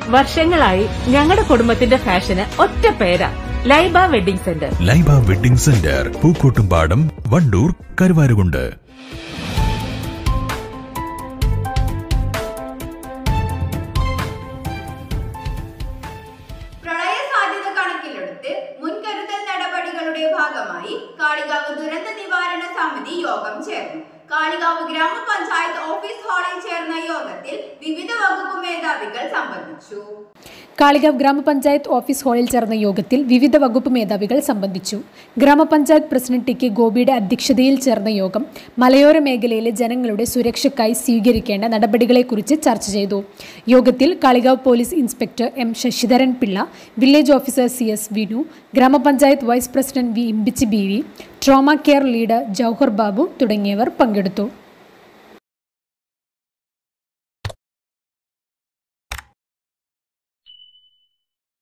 വർഷങ്ങളായി ഞങ്ങളുടെ കുടുംബത്തിന്റെ ഫാഷന് ഒറ്റ പേരാ Laiba wedding centre Laiba wedding centre Pookkottumpadam Wandoor Karuvarakundu പ്രളയ സാധ്യത കണക്കിലെടുത്ത് മുൻകരുതൽ നടപടികളുടെ ഭാഗമായി കാളികാവ് ദുരന്ത നിവാരണ സമിതി യോഗം ചേർന്നു കാളികാവ് ഗ്രാമപഞ്ചായത്ത് ഓഫീസ് ഹാളിൽ ചേർന്ന യോഗത്തിൽ വിവിധ വകുപ്പ് മേധാവികൾ സംബന്ധിച്ചു കാളികാവ് ഗ്രാമപഞ്ചായത്ത് ഓഫീസ് ഹാളിൽ ചേർന്ന യോഗത്തിൽ വിവിധ വകുപ്പ് മേധാവികൾ സംബന്ധിച്ചു ഗ്രാമപഞ്ചായത്ത് പ്രസിഡന്റ് ടി കെ ഗോപിയുടെ അധ്യക്ഷതയിൽ ചേർന്ന യോഗം മലയോര മേഖലയിലെ ജനങ്ങളുടെ സുരക്ഷയ്ക്കായി സ്വീകരിക്കേണ്ട നടപടികളെക്കുറിച്ച് ചർച്ച ചെയ്തു യോഗത്തിൽ Kalikavu police inspector M Sasidharan Pillai village officer C S Vinu ഗ്രാമപഞ്ചായത്ത് vice president V Imbichi B V trauma care leader Jouhar Babu തുടങ്ങിയവർ പങ്കെടുത്തു